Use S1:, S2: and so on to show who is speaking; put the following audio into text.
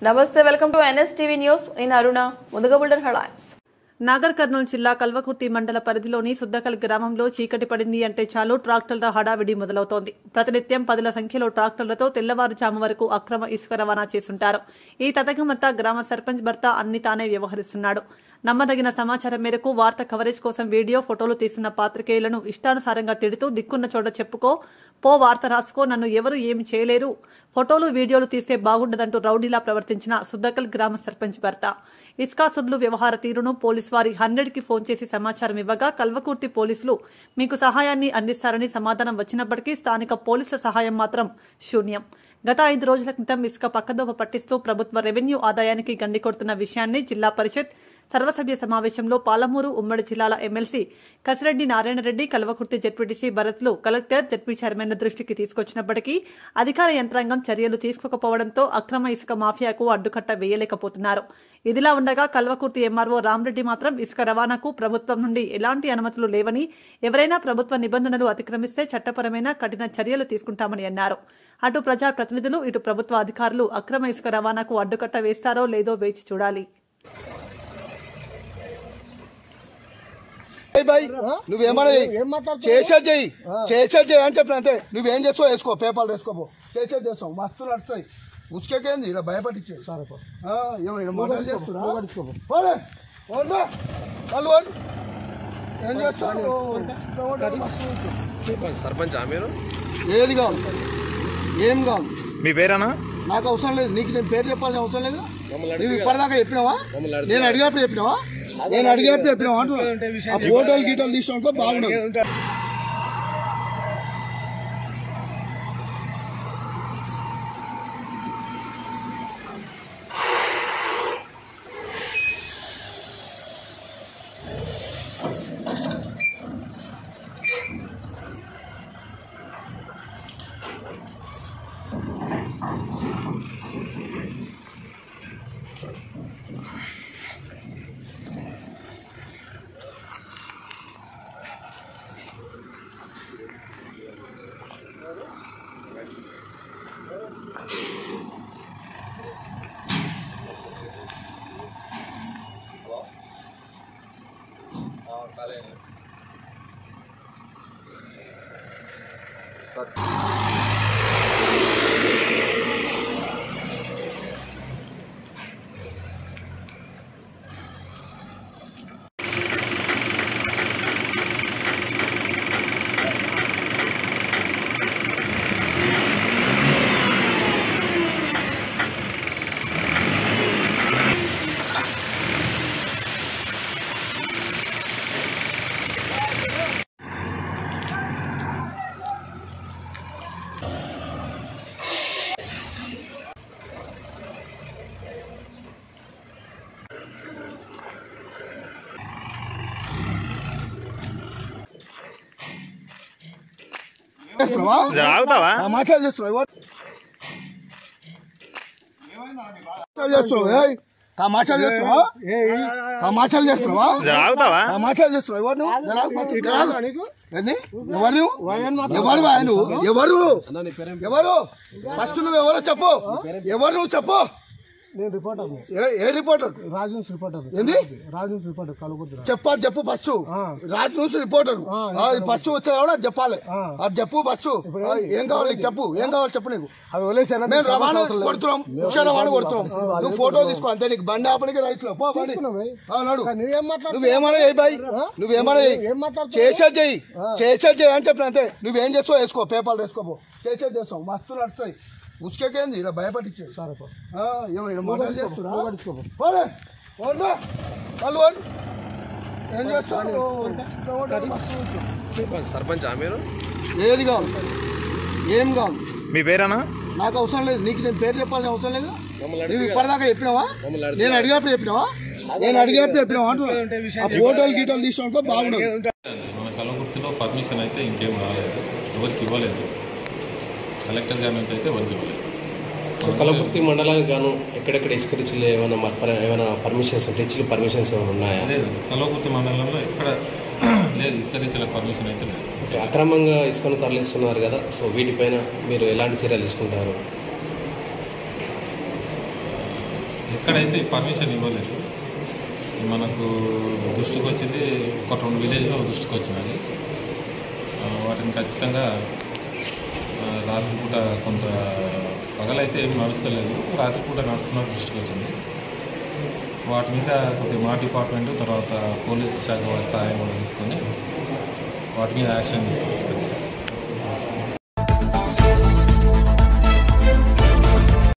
S1: నమస్తే welcome to NSTV news నేను అరుణ ముందుగా బుల్డర్ హెడ్లైన్స్
S2: నాగర్ కర్నూలు జిల్లా కల్వకుర్తి మండల పరిధిలోని సుద్దకల్ గ్రామంలో చీకటి పడింది అంటే చాలు ట్రాక్టర్ల హడావిడి మొదలవుతోంది ప్రతినిత్యం పదుల సంఖ్యలో ట్రాక్టర్లతో తెల్లవారుజాము వరకు అక్రమ ఇసుక రవాణా చేస్తుంటారు ఈ తతంగమంతా గ్రామ సర్పంచ్ భర్త అన్ని తానే వ్యవహరిస్తున్నాడు నమ్మదగిన సమాచారం మేరకు వార్త కవరేజ్ కోసం వీడియో ఫోటోలు తీసిన పాత్రికేయులను ఇష్టానుసారంగా తిడుతూ దిక్కున్న చోట చెప్పుకో పో వార్త రాసుకో నన్ను ఎవరు ఏమి చేయలేరు ఫోటోలు వీడియోలు తీస్తే బాగుండదంటూ రౌడీలా ప్రవర్తించిన సుద్దకల్ గ్రామ సర్పంచ్ భర్త ఇస్కా సుడ్లు వ్యవహార తీరును పోలీసు వారి హండ్రెడ్ కి ఫోన్ చేసి సమాచారం ఇవ్వగా కల్వకుర్తి పోలీసులు మీకు సహాయాన్ని అందిస్తారని సమాధానం వచ్చినప్పటికీ స్థానిక పోలీసుల సహాయం మాత్రం శూన్యం గత ఐదు రోజుల క్రితం ఇసుక పక్కదోవ పట్టిస్తూ ప్రభుత్వ రెవెన్యూ ఆదాయానికి గండి కొడుతున్న విషయాన్ని జిల్లా పరిషత్ సర్వసభ్య సమావేశంలో పాలమూరు ఉమ్మడి జిల్లాల ఎమ్మెల్సీ కసిరెడ్డి నారాయణరెడ్డి కల్వకుర్తి జెడ్పీటీసీ భరత్లు కలెక్టర్ జెడ్పీ చైర్మన్ల దృష్టికి తీసుకొచ్చినప్పటికీ అధికార యంత్రాంగం చర్యలు తీసుకోకపోవడంతో అక్రమ ఇసుక మాఫియాకు అడ్డుకట్ట వేయలేకపోతున్నారు ఇదిలా ఉండగా కల్వకుర్తి ఎంఆర్ఓ రామరెడ్డి మాత్రం ఇసుక రవాణాకు ప్రభుత్వం నుండి ఎలాంటి అనుమతులు లేవని ఎవరైనా ప్రభుత్వ నిబంధనలు అతిక్రమిస్తే చట్టపరమైన కఠిన చర్యలు తీసుకుంటామని అన్నారు అటు ప్రజా ప్రతినిధులు ఇటు ప్రభుత్వ అధికారులు అక్రమ ఇసుక రవాణాకు అడ్డుకట్ట వేస్తారో లేదో వేచి చూడాలి
S3: ఏయ్ బాయ్ నువ్వేమన్నా చేసేది చెయ్యి చేసేది చెయ్యి అని చెప్పిన అంతే నువ్వేం చేస్తావు వేసుకో పేపర్లు వేసుకోపో చేసేది చేస్తావు మస్తు నడుస్తాయి ఉసుకేంది ఇలా భయపట్టించే పోరే పోరా. వాళ్ళు వాళ్ళు. ఏం చేస్తావు
S4: సర్పంచ్ మీరు
S3: ఏది కాదు ఏం కాదు
S4: మీ పేరేనా
S3: నాకు అవసరం లేదు నీకు నేను పేరు చెప్పాల్సిన అవసరం లేదు నువ్వు ఇప్పటిదాకా చెప్పినావా నేను అడిగినప్పుడు చెప్పినావా నేను అడిగినప్పుడు చెప్పినావా అంటున్నా. ఆ ఫోటోలు గీటోలు తీసుకోవడంతో బాగుండదు చేస్తున్నావా
S4: ఆగుతావా
S3: తమాషాలు చేస్తున్నావు ఎవరు తమాషాలు చేస్తున్నావు ఏయ్? తమాషాలు చేస్తున్నావా తమాషాలు చేస్తున్నావా
S4: ఆగుతావా
S3: తమాషాలు చేస్తున్నావు ఎవరు నువ్వు? జర ఆగు, ఫస్ట్ ఇటు రాగు. ఏంది? ఎవరు నువ్వు? ఎవరు వా నువ్వు ఎవరు ఎవరు ఫస్ట్ నువ్వు ఎవరో చెప్పు ఎవరు నువ్వు చెప్పు
S5: నేను రిపోర్టర్
S3: ఏ- ఏ రిపోర్టర్
S5: రాజ్ న్యూస్ రిపోర్టర్
S3: ఏంది
S5: రాజ్ న్యూస్ రిపోర్టర్ కలుగుద్దు
S3: చెప్పాలి చెప్పు first Raj news reporter first వచ్చే కూడా చెప్పాలి అది చెప్పు ఫస్ట్ ఏం కావాలి నీకు చెప్పు ఏం కావాలి చెప్పు నీకు
S5: అవి వదిలేసాను
S3: మేము రవాణా కొడుతున్నాం ఇసుక రవాణా కొడుతున్నాం నువ్వు ఫోటో తీసుకో అంతే నీకు బండి ఆపడానికి రైట్ లో పో బండి ఆ, నడు
S5: నువ్వేం మాట్లాడు
S3: నువ్వేమన్నా చేయి బాయ్ నువ్వేమన్నా చేయి
S5: ఏం మాట్లాడుతున్నావు?
S3: చేసేది చెయ్యి చేసేది చెయ్యి అని చెప్పిన అంతే నువ్వేం చేస్తావు వేసుకో పేపర్లు వేసుకోపో చేసేది చేస్తావు మస్తు నడుస్తాయి ఉసుకేంది ఇలా భయపట్టించే ఆ, ఏమో ఈడ మాటలు చేస్తున్నా పోరే పోరా. వాళ్ళు వాళ్ళు. ఏం చేస్తావు
S4: సర్పంచ్ మీరు
S3: ఏది కాదు ఏం కాదు
S4: మీ పేరేనా
S3: నాకు అవసరం లేదు నీకు నేను పేరు చెప్పాల్సిన అవసరం లేదు నువ్వు ఇప్పటిదాకా చెప్పినావా నేను అడిగినప్పుడు చెప్పినావా నేను అడిగినప్పుడు చెప్పినావా అంటున్నా. ఆ ఫోటోలు గీటోలు తీసుకోవడంతో బాగుండదు
S6: మన కలవకుర్తిలో పర్మిషన్ అయితే ఇంకేం రాలేదు ఎవరికి ఇవ్వలేదు కలెక్టర్ గారి నుంచి అయితే ఎవరికి ఇవ్వలేదు
S7: సో కలపర్తి మండలానికి గాను ఎక్కడెక్కడ ఇసుక రిచ్లు ఏమైనా మరి పర్- ఏమైనా పర్మిషన్స్ రిచ్లు పర్మిషన్స్ ఏమైనా ఉన్నాయా
S6: లేదు కలవకుర్తి మండలంలో ఎక్కడ లేదు ఇసుక రీచ్లకు పర్మిషన్ అయితే లేదు
S7: ఓకే అక్రమంగా ఇసుకను తరలిస్తున్నారు కదా సో వీటిపైన మీరు ఎలాంటి చర్యలు తీసుకుంటారు
S6: ఎక్కడైతే పర్మిషన్ ఇవ్వలేదు మనకు దృష్టికి వచ్చింది ఒక రెండు విలేజ్లో దృష్టికి వచ్చినది ఆ, వాటిని ఖచ్చితంగా ఆ, రాత్రిపూట కొంత పగలైతే ఏం నడుస్తలేదు రాత్రిపూట నడుస్తున్న దృష్టికి వచ్చింది వాటి మీద కొద్దిగా మా డిపార్ట్మెంట్ తర్వాత పోలీస్ శాఖ వారి సహాయం కూడా తీసుకొని వాటి మీద యాక్షన్ తీసుకుంటాం ఖచ్చితంగా